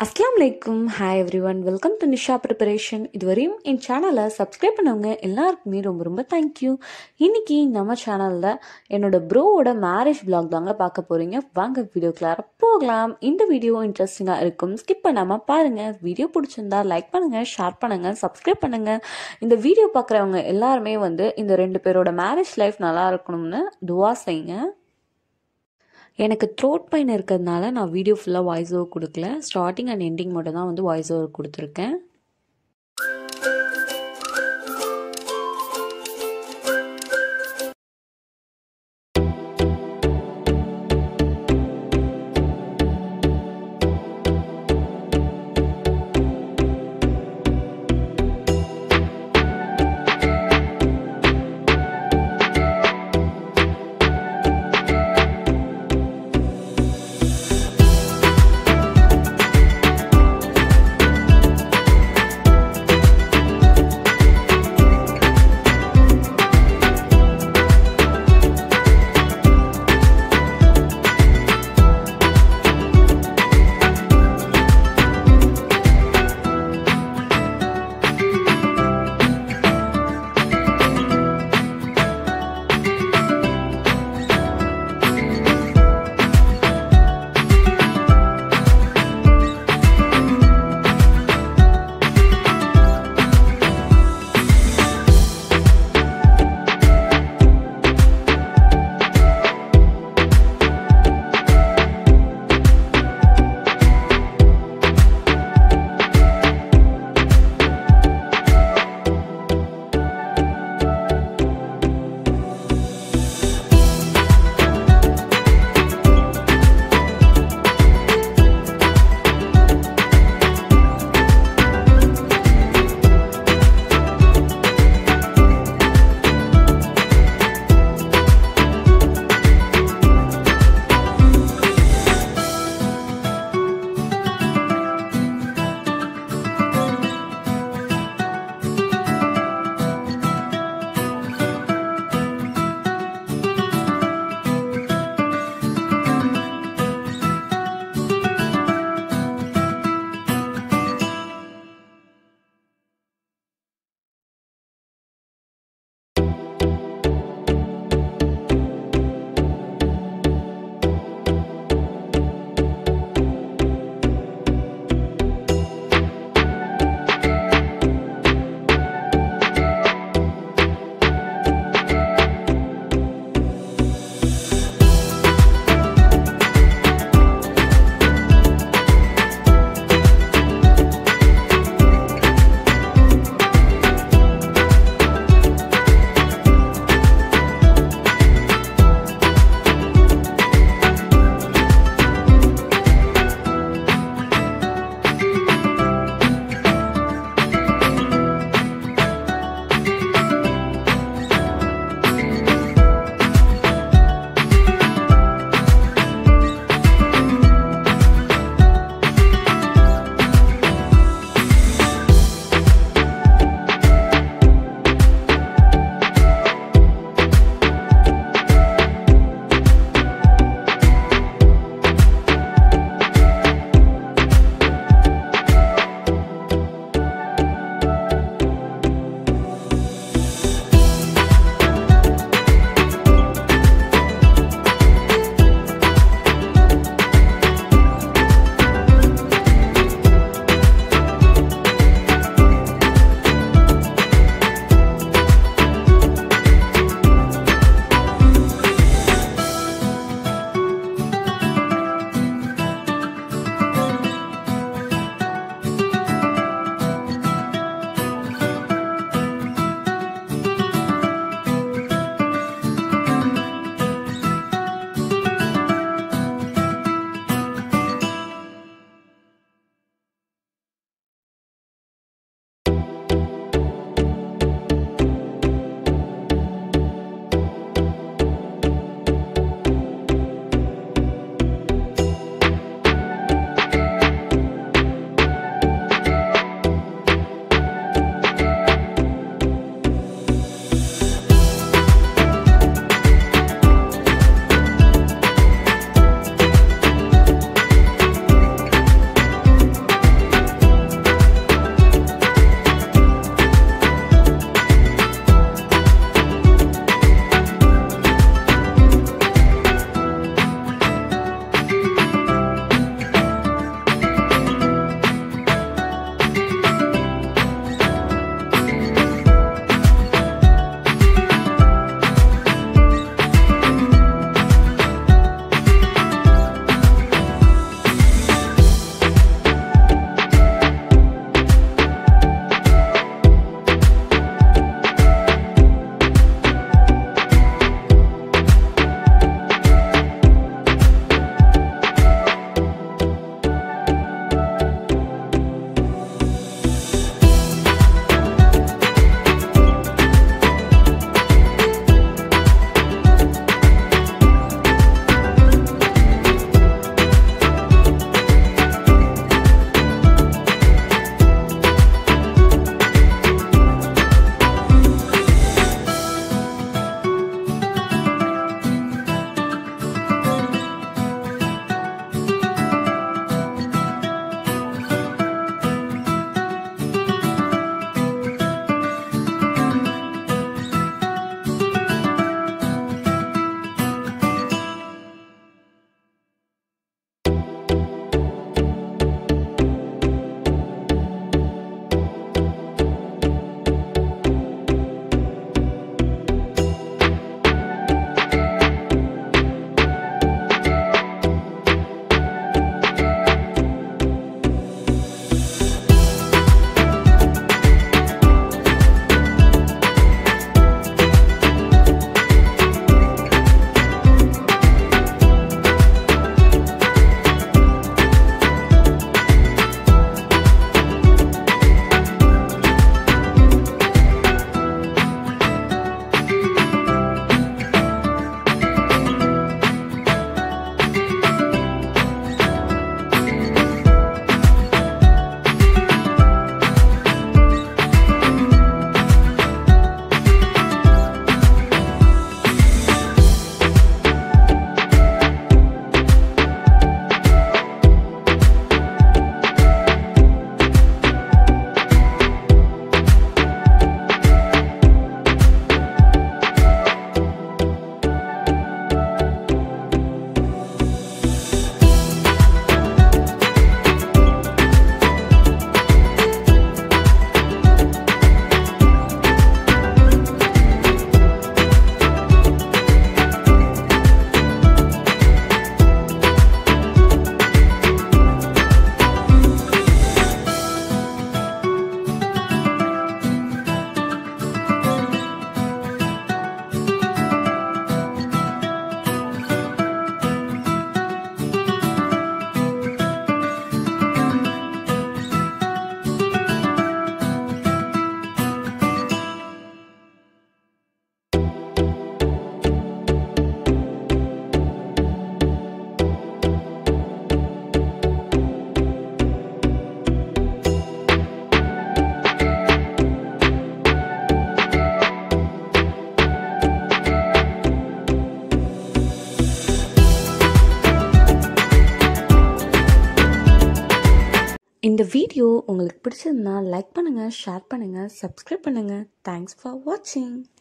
அஸ்லாம் வலைக்கும் hi everyone welcome to Nisha preparation இதுவரையும் என் சேனலை சப்ஸ்கிரைப் பண்ணவங்க எல்லாருக்குமே ரொம்ப ரொம்ப தேங்க்யூ இன்னைக்கு நம்ம சேனலில் என்னோட ப்ரோவோட மேரேஜ் vlog தாங்க பார்க்க போகிறீங்க வாங்க வீடியோக்குள்ளார போகலாம் இந்த வீடியோ இன்ட்ரெஸ்டிங்காக இருக்கும் ஸ்கிப் பண்ணாமல் பாருங்கள் வீடியோ பிடிச்சிருந்தா லைக் பண்ணுங்கள் ஷேர் பண்ணுங்கள் சப்ஸ்கிரைப் பண்ணுங்கள் இந்த வீடியோ பார்க்குறவங்க எல்லாருமே வந்து இந்த ரெண்டு பேரோட மேரேஜ் லைஃப் நல்லா இருக்கணும்னு துவா செய்யுங்க எனக்கு த்ரோட் பெயின் இருக்கிறதுனால நான் வீடியோ ஃபுல்லாக வாய்ஸ் ஓவர் கொடுக்கல ஸ்டார்டிங் அண்ட் எண்டிங் மட்டும் தான் வந்து வாய்ஸ் ஓவர் கொடுத்துருக்கேன் இந்த வீடியோ உங்களுக்கு பிடிச்சிருந்தா லைக் பண்ணுங்கள் ஷேர் பண்ணுங்கள் சப்ஸ்கிரைப் பண்ணுங்கள் தேங்க்ஸ் ஃபார் வாட்சிங்